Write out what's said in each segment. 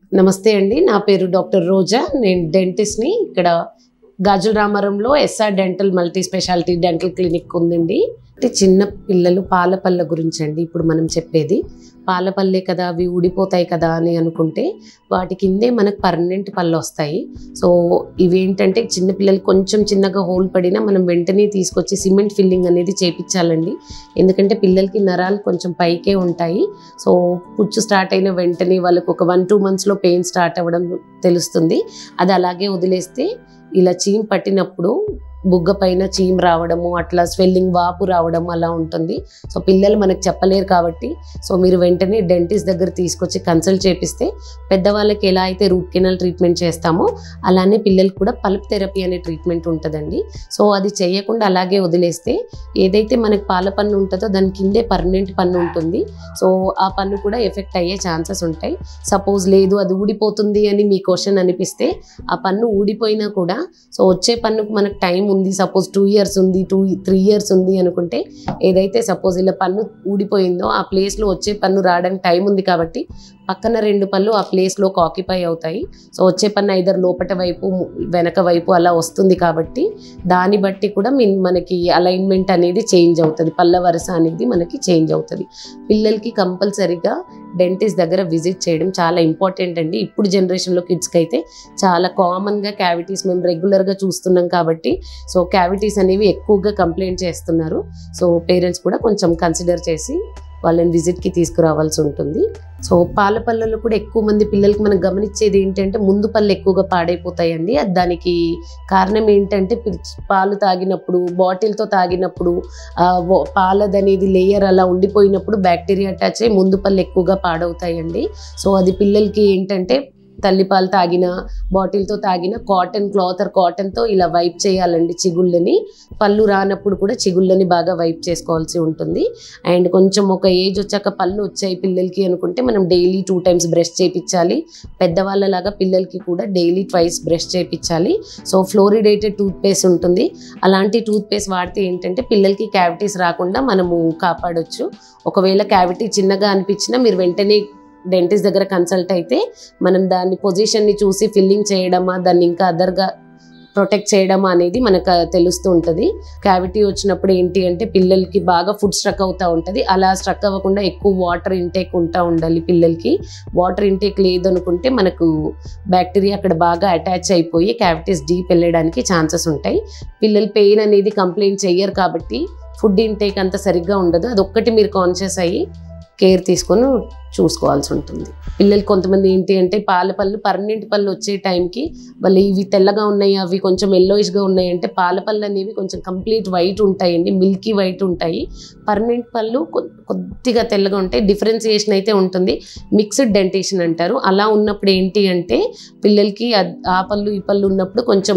నమస్తే అండి నా పేరు డాక్టర్ రోజా నేను డెంటిస్ట్ని ఇక్కడ గాజుల రామారంలో S R dental multi speciality dental clinic ఉందండి అంటే చిన్న పిల్లలు పాల పళ్ళ గురించి అండి ఇప్పుడు మనం చెప్పేది పాల పళ్ళే కదా అవి ఊడిపోతాయి కదా అని అనుకుంటే వాటి కిందే మనకు పర్మనెంట్ పళ్ళు వస్తాయి సో ఇవేంటంటే చిన్న పిల్లలు కొంచెం చిన్నగా హోల్ పడినా మనం వెంటనే తీసుకొచ్చి సిమెంట్ ఫిల్లింగ్ అనేది చేపించాలండి ఎందుకంటే పిల్లలకి నరాలు కొంచెం పైకే ఉంటాయి సో పుచ్చు స్టార్ట్ అయిన వెంటనే వాళ్ళకు ఒక వన్ టూ మంత్స్లో పెయిన్ స్టార్ట్ అవ్వడం తెలుస్తుంది అది అలాగే వదిలేస్తే ఇలా చీమ్ పట్టినప్పుడు బుగ్గ పైన చీమ్ రావడము అట్లా స్వెల్లింగ్ వాపు రావడం అలా ఉంటుంది సో పిల్లలు మనకు చెప్పలేరు కాబట్టి సో మీరు వెంటనే డెంటిస్ట్ దగ్గర తీసుకొచ్చి కన్సల్ట్ చేపిస్తే పెద్దవాళ్ళకి ఎలా అయితే రూట్ కెనాల్ ట్రీట్మెంట్ చేస్తామో అలానే పిల్లలకి కూడా పల్ప్ థెరపీ అనే ట్రీట్మెంట్ ఉంటుందండి సో అది చేయకుండా అలాగే వదిలేస్తే ఏదైతే మనకి పాల పన్ను ఉంటుందో దాని కిందే పర్మనెంట్ పన్ను ఉంటుంది సో ఆ పన్ను కూడా ఎఫెక్ట్ అయ్యే ఛాన్సెస్ ఉంటాయి సపోజ్ లేదు అది ఊడిపోతుంది అని మీ క్వశ్చన్ అనిపిస్తే ఆ పన్ను ఊడిపోయినా కూడా సో వచ్చే పన్నుకు మనకు టైం ఉంది సపోజ్ టూ ఇయర్స్ ఉంది టూ త్రీ ఇయర్స్ ఉంది అనుకుంటే ఏదైతే సపోజ్ ఇలా పన్ను ఊడిపోయిందో ఆ ప్లేస్లో వచ్చే పన్ను రావడానికి టైం ఉంది కాబట్టి పక్కన రెండు పళ్ళు ఆ ప్లేస్లోకి ఆక్యుపై అవుతాయి సో వచ్చే పన్ను ఐదర్ లోపట వైపు వెనక వైపు అలా వస్తుంది కాబట్టి దాన్ని బట్టి కూడా మీ మనకి అలైన్మెంట్ అనేది చేంజ్ అవుతుంది పళ్ళ వరుస అనేది మనకి చేంజ్ అవుతుంది పిల్లలకి కంపల్సరీగా డెంటిస్ట్ దగ్గర విజిట్ చేయడం చాలా ఇంపార్టెంట్ అండి ఇప్పుడు జనరేషన్లో కిడ్స్కి అయితే చాలా కామన్గా క్యావిటీస్ మేము రెగ్యులర్గా చూస్తున్నాం కాబట్టి సో క్యావిటీస్ అనేవి ఎక్కువగా కంప్లైంట్ చేస్తున్నారు సో పేరెంట్స్ కూడా కొంచెం కన్సిడర్ చేసి వాళ్ళని విజిట్కి తీసుకురావాల్సి ఉంటుంది సో పాల పళ్ళలో కూడా ఎక్కువ మంది పిల్లలకి మనం గమనించేది ఏంటంటే ముందు పళ్ళు ఎక్కువగా పాడైపోతాయండి అది దానికి కారణం ఏంటంటే పి- పాలు తాగినప్పుడు బాటిల్తో తాగినప్పుడు ఆ, వో- పాలదనేది లేయర్ అలా ఉండిపోయినప్పుడు బ్యాక్టీరియా అటాచ్ అయ్యి ముందు పళ్ళు ఎక్కువగా పాడవుతాయండి సో అది పిల్లలకి ఏంటంటే తల్లిపాలు తాగిన బాటిల్తో తాగిన కాటన్ క్లాత్ ఆర్ కాటన్తో ఇలా వైప్ చేయాలండి చిగుళ్ళని పళ్ళు రానప్పుడు కూడా చిగుళ్ళని బాగా వైప్ చేసుకోవాల్సి ఉంటుంది అండ్ కొంచెం ఒక ఏజ్ వచ్చాక పళ్ళు వచ్చాయి పిల్లలకి అనుకుంటే మనం డైలీ టూ టైమ్స్ బ్రష్ చేయించాలి పెద్దవాళ్ళలాగా పిల్లలకి కూడా డైలీ ట్వైస్ బ్రష్ చేయించాలి సో ఫ్లోరిడేటెడ్ టూత్ పేస్ట్ ఉంటుంది అలాంటి టూత్ పేస్ట్ వాడితే ఏంటంటే పిల్లలకి క్యావిటీస్ రాకుండా మనము కాపాడొచ్చు ఒకవేళ క్యావిటీ చిన్నగా అనిపించినా మీరు వెంటనే డెంటిస్ట్ దగ్గర కన్సల్ట్ అయితే మనం దాని పొజిషన్ని చూసి ఫిల్లింగ్ చేయడమా దాన్ని ఇంకా అదర్గా ప్రొటెక్ట్ చేయడమా అనేది మనకు తెలుస్తూ ఉంటుంది క్యావిటీ వచ్చినప్పుడు ఏంటి అంటే పిల్లలకి బాగా ఫుడ్ స్ట్రక్ అవుతూ ఉంటుంది అలా స్ట్రక్ అవ్వకుండా ఎక్కువ వాటర్ ఇంటేక్ ఉంటా ఉండాలి పిల్లలకి వాటర్ ఇంటేక్ లేదనుకుంటే మనకు బ్యాక్టీరియా అక్కడ బాగా అటాచ్ అయిపోయి క్యావిటీస్ డీప్ వెళ్ళడానికి ఛాన్సెస్ ఉంటాయి పిల్లలు పెయిన్ అనేది కంప్లైంట్ చెయ్యరు కాబట్టి ఫుడ్ ఇంటేక్ అంత సరిగ్గా ఉండదు అదొక్కటి మీరు కాన్షియస్ అయ్యి కేర్ తీసుకొని చూసుకోవాల్సి ఉంటుంది పిల్లలు కొంతమంది ఏంటి అంటే పాల పళ్ళు పర్మనెంట్ పళ్ళు వచ్చే టైంకి వాళ్ళు ఇవి తెల్లగా ఉన్నాయి అవి కొంచెం ఎల్లోయిష్గా ఉన్నాయి అంటే పాల పళ్ళు అనేవి కొంచెం కంప్లీట్ వైట్ ఉంటాయండి మిల్కీ వైట్ ఉంటాయి పర్మనెంట్ పళ్ళు కొ- కొద్దిగా తెల్లగా ఉంటాయి డిఫరెన్సియేషన్ అయితే ఉంటుంది మిక్స్డ్ డెంటేషన్ అంటారు అలా ఉన్నప్పుడు ఏంటి అంటే పిల్లలకి అద్- ఆ పళ్ళు ఈ పళ్ళు ఉన్నప్పుడు కొంచెం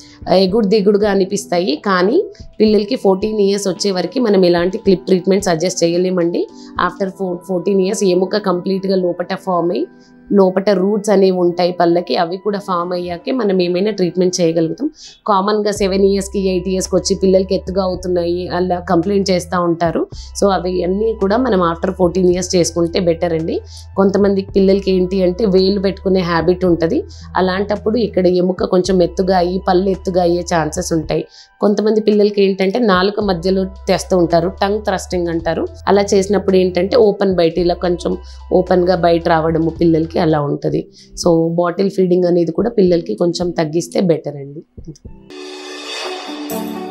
ఎగుడు దిగుడుగా అనిపిస్తాయి కానీ పిల్లలకి ఫోర్టీన్ ఇయర్స్ వచ్చే వరకు మనం ఎలాంటి క్లిప్ ట్రీట్మెంట్ సజెస్ట్ చేయలేమండి ఆఫ్టర్ ఫోర్ ఫోర్టీన్ ఇయర్స్ ఎముక కంప్లీట్గా లోపట ఫామ్ అయ్యి లోపట రూట్స్ అనేవి ఉంటాయి పళ్ళకి అవి కూడా ఫామ్ అయ్యాకే మనం ఏమైనా ట్రీట్మెంట్ చేయగలుగుతాం కామన్గా సెవెన్ ఇయర్స్కి ఎయిట్ ఇయర్స్కి వచ్చి పిల్లలకి ఎత్తుగా అవుతున్నాయి అలా కంప్లైంట్ చేస్తూ ఉంటారు సో అవి అన్నీ కూడా మనం ఆఫ్టర్ ఫోర్టీన్ ఇయర్స్ చేసుకుంటే బెటర్ అండి కొంతమంది పిల్లలకి ఏంటి అంటే వేలు పెట్టుకునే హ్యాబిట్ ఉంటుంది అలాంటప్పుడు ఇక్కడ ఎముక కొంచెం ఎత్తుగా అయ్యి పళ్ళు ఎత్తుగా అయ్యే ఛాన్సెస్ ఉంటాయి కొంతమంది పిల్లలకి ఏంటంటే నాలుక మధ్యలో తెస్తూ ఉంటారు టంగ్ థ్రస్టింగ్ అంటారు అలా చేసినప్పుడు ఏంటంటే ఓపెన్ బయట ఇలా కొంచెం ఓపెన్గా బయట రావడము పిల్లలకి అలా ఉంటుంది సో బాటిల్ ఫీడింగ్ అనేది కూడా పిల్లలకి కొంచెం తగ్గిస్తే బెటర్ అండి